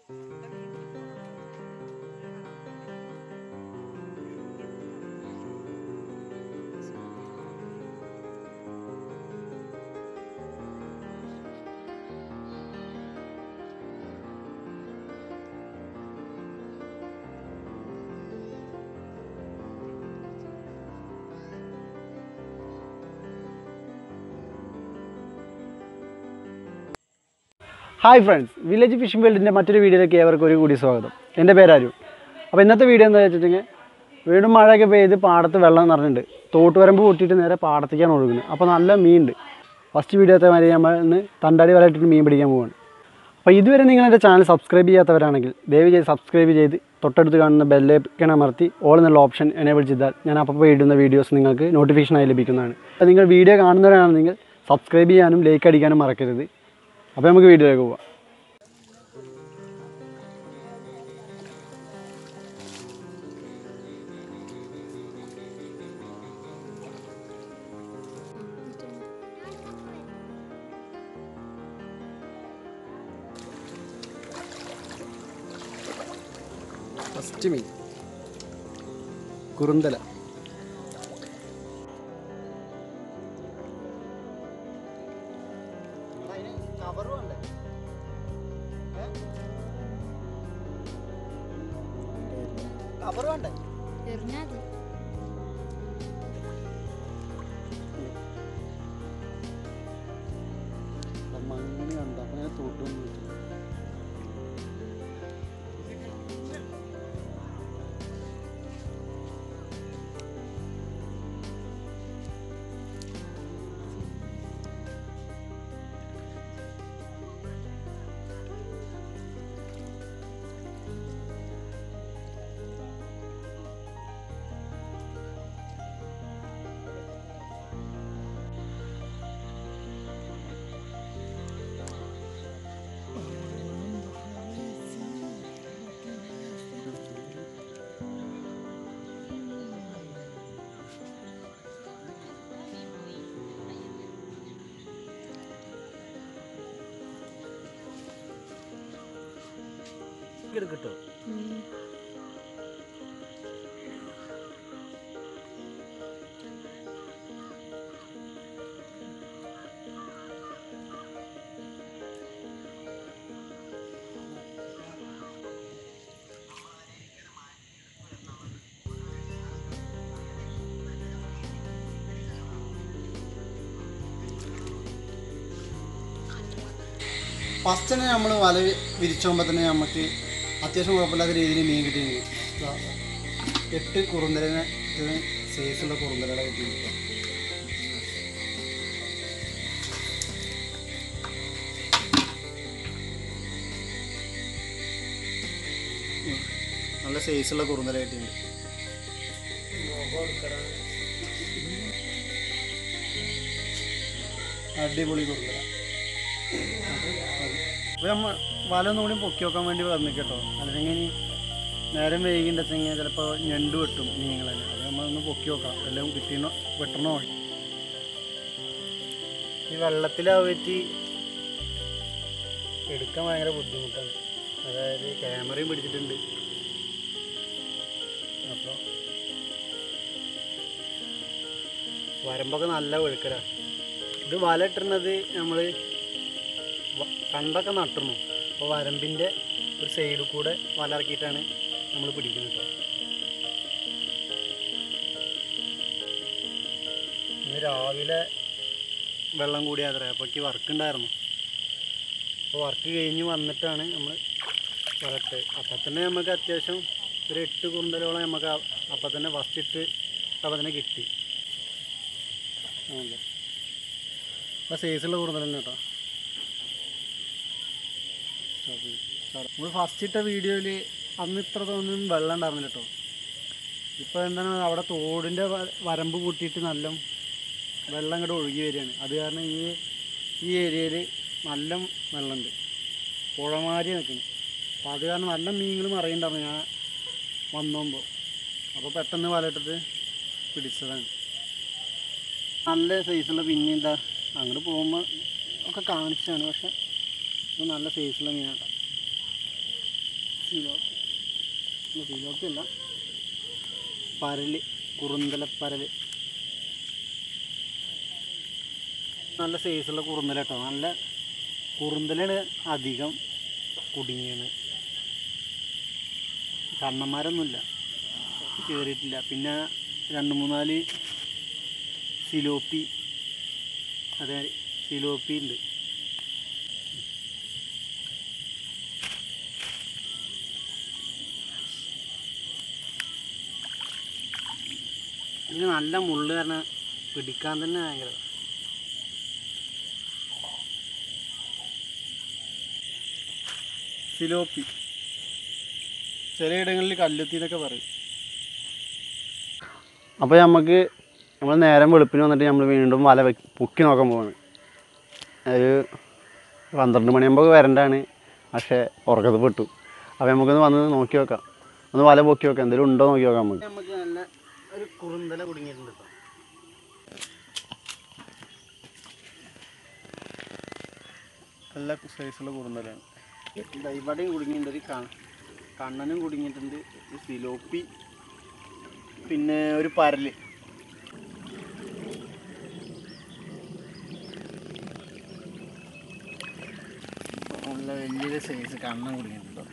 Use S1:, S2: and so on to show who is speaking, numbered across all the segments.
S1: Hi friends village fishing വേൾഡിൻ്റെ മറ്റൊരു വീഡിയോയിലേക്ക് ഏവർക്കും ഒരു കൂടി സ്വാഗതം എൻ്റെ പേര് അരുൺ അപ്പോൾ ഇന്നത്തെ വീഡിയോ എന്താ വെച്ചിട്ടുണ്ടെങ്കിൽ വീണ്ടും മഴയൊക്കെ പെയ്ത് പാടത്ത് വെള്ളം നിറഞ്ഞിട്ടുണ്ട് തോട്ടുവരമ്പ് പൊട്ടിയിട്ട് നേരെ പാടത്തേക്കാണ് ഒഴുകുന്നത് അപ്പോൾ നല്ല മീനുണ്ട് ഫസ്റ്റ് വീഡിയോത്തെ മാതിരി നമ്മൾ ഇന്ന് തണ്ടാടി വലയിട്ടിട്ട് മീൻ പിടിക്കാൻ പോവാണ് അപ്പോൾ ഇതുവരെ നിങ്ങൾ എൻ്റെ ചാനൽ സബ്സ്ക്രൈബ് ചെയ്യാത്തവരാണെങ്കിൽ ദയവ് ചെയ്ത് സബ്സ്ക്രൈബ് ചെയ്ത് തൊട്ടടുത്ത് കാണുന്ന ബെല്ലൈക്കൺ അമർത്തി ഓൾ എന്നുള്ള ഓപ്ഷൻ എനേബിൾ ചെയ്താൽ ഞാൻ അപ്പോൾ ഇടുന്ന വീഡിയോസ് നിങ്ങൾക്ക് നോട്ടിഫിക്കേഷനായി ലഭിക്കുന്നതാണ് അപ്പോൾ നിങ്ങൾ വീഡിയോ കാണുന്നവരാണെങ്കിൽ സബ്സ്ക്രൈബ് ചെയ്യാനും ലൈക്ക് അടിക്കാനും മറക്കരുത് അപ്പോൾ നമുക്ക് വീഡിയോയിലേക്ക് പോവാം ഫസ്റ്റ് മീൻ കുറുന്തല
S2: എറിഞ്ഞാതി
S1: മണ്ണ് കണ്ട അപ്പം ഞാൻ തൊട്ടൊന്നും കിട്ടോ ഫസ്റ്റ് തന്നെ നമ്മൾ വല വിരിച്ചോകുമ്പോൾ തന്നെ നമുക്ക് അത്യാവശ്യം കുഴപ്പമില്ലാത്ത രീതിയിൽ മീൻ കിട്ടിയിട്ടുണ്ട് ദാ എട്ട് കുറുന്തലിനെ സൈസുള്ള കുറുന്തലകളെ കിട്ടിയിട്ടുണ്ട് ഉം. നല്ല സൈസുള്ള കുറുന്തല കിട്ടിയിട്ടുണ്ട് അടിപൊളി കുറുന്തല അപ്പോൾ നമ്മ വല ഒന്നുകൂടി പൊക്കി വെക്കാൻ വേണ്ടി വന്നു കേട്ടോ അല്ലെങ്കിൽ ഇനി നേരം വൈകിണ്ടെച്ചെങ്കിൽ ചിലപ്പോൾ ഞണ്ട് വെട്ടും മീനുകളെ അത് നമ്മളൊന്ന് പൊക്കി വെക്കാം എല്ലാം കിട്ടിയണോ വെട്ടണോ ഈ വെള്ളത്തിലാവറ്റി എടുക്കാൻ ഭയങ്കര ബുദ്ധിമുട്ടാണ് അതായത് ക്യാമറയും പിടിച്ചിട്ടുണ്ട് അപ്പോൾ വരമ്പൊക്കെ നല്ല വെളുക്കലാണ് ഇത് വല ഇട്ടിരുന്നത് നമ്മൾ കണ്ടൊക്കെ നട്ടിരുന്നു അപ്പോൾ വരമ്പിൻ്റെ ഒരു സൈഡിൽ കൂടെ വല ഇറക്കിയിട്ടാണ് നമ്മൾ പിടിക്കുന്നത് കേട്ടോ ഇന്ന് രാവിലെ വെള്ളം കൂടി അത്ര അപ്പോഴേക്ക് വർക്ക് ഉണ്ടായിരുന്നു അപ്പോൾ വർക്ക് കഴിഞ്ഞ് വന്നിട്ടാണ് നമ്മൾ വലട്ട് അപ്പം തന്നെ നമുക്ക് അത്യാവശ്യം ഒരു എട്ട് കുറുന്തലോളം നമുക്ക് അ- അപ്പം തന്നെ ഫസ്റ്റ് ഇട്ട് അപ്പം തന്നെ കിട്ടി ആണല്ലേ അപ്പോൾ സൈസുള്ള കുറുന്തൽ തന്നെ കേട്ടോ നമ്മൾ ഫസ്റ്റ് ഇട്ട വീഡിയോയിൽ അന്ന് ഇത്ര തോന്നും വെള്ളം ഉണ്ടായിരുന്നില്ല കേട്ടോ ഇപ്പോൾ എന്താണ് അവിടെ തോടിൻ്റെ വ- വരമ്പ് കൂട്ടിയിട്ട് നല്ല വെള്ളം ഇങ്ങോട്ട് ഒഴുകി വരികയാണ് അത് കാരണം ഈ ഈ ഏരിയയിൽ നല്ല വെള്ളമുണ്ട് പുഴമാരി നിൽക്കുന്നു അപ്പോൾ അത് കാരണം നല്ല മീനുകൾ മറിയുണ്ടായിരുന്നു ഞാൻ വന്നോമ്പോൾ അപ്പോൾ പെട്ടെന്ന് വലയിട്ടിട്ട് പിടിച്ചതാണ് നല്ല സൈസുള്ള പിന്നെ എന്താ അങ്ങോട്ട് പോകുമ്പോൾ ഒക്കെ കാണിച്ചാണ് പക്ഷെ ഇത് നല്ല സൈസുള്ള മീനാണ് സിലോപ്പി അല്ല പരല് കുറുന്തല പരല് നല്ല സൈസുള്ള കുറുന്തല കേട്ടോ നല്ല കുറുന്തലാണ് അധികം കുടുങ്ങിയത് കണ്ണന്മാരൊന്നുമില്ല കയറിയിട്ടില്ല പിന്നെ രണ്ട് മൂന്നാല് സിലോപ്പി അതെ സിലോപ്പി ഉണ്ട് ഇതിന് നല്ല മുള്ള് കാരണം പിടിക്കാൻ തന്നെ ഭയങ്കര സിലോപ്പി ചിലയിടങ്ങളിൽ കല്ലെത്തി എന്നൊക്കെ പറയും അപ്പോൾ നമുക്ക് നമ്മൾ നേരം വെളുപ്പിന് വന്നിട്ട് നമ്മൾ വീണ്ടും വല വെക്ക് പൊക്കി നോക്കാൻ പോവാണ് ഒരു പന്ത്രണ്ട് മണിയാകുമ്പോൾ വരണ്ടാണ് പക്ഷേ ഉറക്കത്ത് പെട്ടു അപ്പോൾ നമുക്കൊന്ന് വന്ന് നോക്കി നോക്കാം ഒന്ന് വല പൊക്കി നോക്കാം എന്തെങ്കിലും ഉണ്ടോ നോക്കി നോക്കാം നമുക്ക് നമുക്ക് നല്ല ഒരു കുറുന്തല കുടുങ്ങിയിട്ടുണ്ട് കേട്ടോ നല്ല സൈസുള്ള കുറുന്തലാണ് ദാ ഇവിടെയും കുടുങ്ങിയിട്ടുണ്ട് ഒരു ക- കണ്ണനും കുടുങ്ങിയിട്ടുണ്ട് ഒരു സിലോപ്പി പിന്നെ ഒരു പരല് നല്ല വലിയൊരു സൈസ് കണ്ണൻ കുടുങ്ങിയിട്ടുണ്ടോ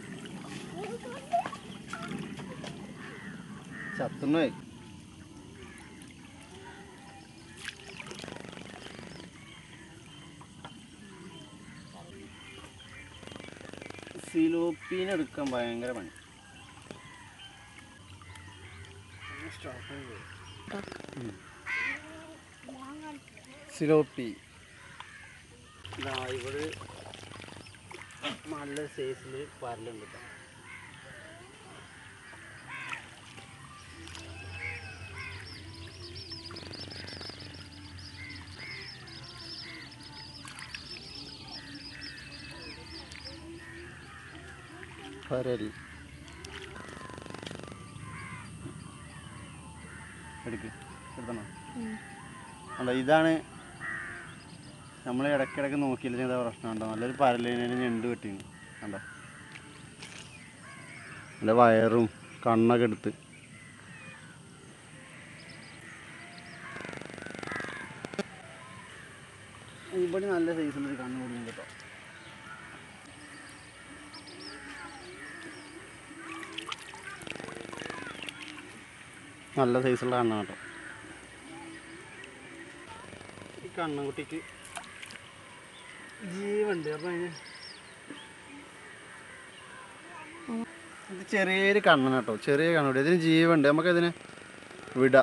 S1: ചത്തുണോയി സിലോപ്പീനെ എടുക്കാൻ ഭയങ്കര പണി ഉം. സിലോപ്പി ഇതാ ഇവിടെ നല്ല സൈസിൽ പരലുണ്ട് കേട്ടോ പരൽ എടുക്ക് എടുത്തണോ അല്ല ഇതാണ് നമ്മൾ ഇടയ്ക്കിടയ്ക്ക് നോക്കിയില്ലെങ്കിൽ ഇതാ പ്രശ്നം ഉണ്ടോ നല്ലൊരു പരലിനെ ഞണ്ട് വെട്ടിന് കണ്ടോ നല്ല വയറും കണ്ണൊക്കെ എടുത്ത് ഇവിടെ നല്ല സൈസുള്ളൊരു കണ്ണ് കുടുങ്ങി കേട്ടോ നല്ല സൈസുള്ള കണ്ണാണ് കേട്ടോ ഈ കണ്ണൻകുട്ടിക്ക് ജീവുണ്ട് അപ്പം അതിന് ഇത് ചെറിയൊരു കണ്ണൻ കേട്ടോ ചെറിയ കണ്ണുകൂടി ഇതിന് ജീവുണ്ട് നമുക്കതിന് വിടാം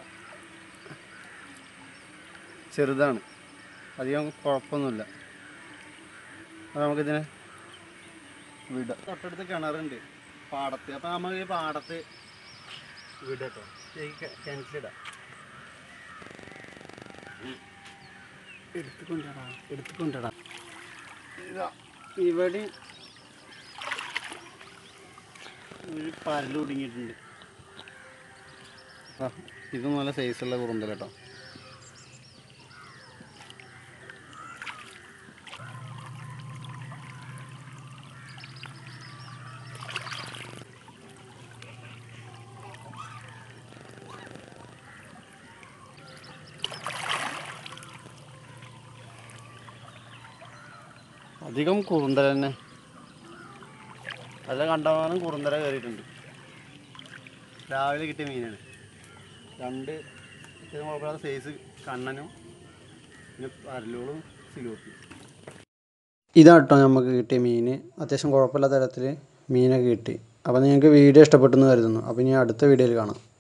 S1: ചെറുതാണ് അധികം കുഴപ്പമൊന്നുമില്ല അപ്പോൾ നമുക്കിതിനെ വിടാം തൊട്ടടുത്ത് കിണറുണ്ട് പാടത്ത് അപ്പം നമുക്ക് ഈ പാടത്ത് വിടട്ടോ കിണറ്റിലിടാം എടുത്തുകൊണ്ടടാ എടുത്തുകൊണ്ടടാ ഇതാ ഇവിടെ ഒരു പരല് ഒടുങ്ങിയിട്ടുണ്ട് ആ ഇത് നല്ല സൈസുള്ള കുറുന്തല കേട്ടോ അധികം കുറുന്തല തന്നെ നല്ല കണ്ടമാനം കുറുന്തല കയറിയിട്ടുണ്ട് രാവിലെ കിട്ടിയ മീനാണ് രണ്ട് ഇത്തിരി കുഴപ്പമില്ലാത്ത സൈസ് കണ്ണനും പിന്നെ പരലോളും സിലോപ്പി ഇതാട്ടോ നമുക്ക് കിട്ടിയ മീൻ അത്യാവശ്യം കുഴപ്പമില്ലാത്ത തരത്തിൽ മീനൊക്കെ കിട്ടി അപ്പോൾ നിങ്ങൾക്ക് വീഡിയോ ഇഷ്ടപ്പെട്ടെന്ന് കരുതുന്നു അപ്പോൾ ഇനി അടുത്ത വീഡിയോയിൽ കാണാം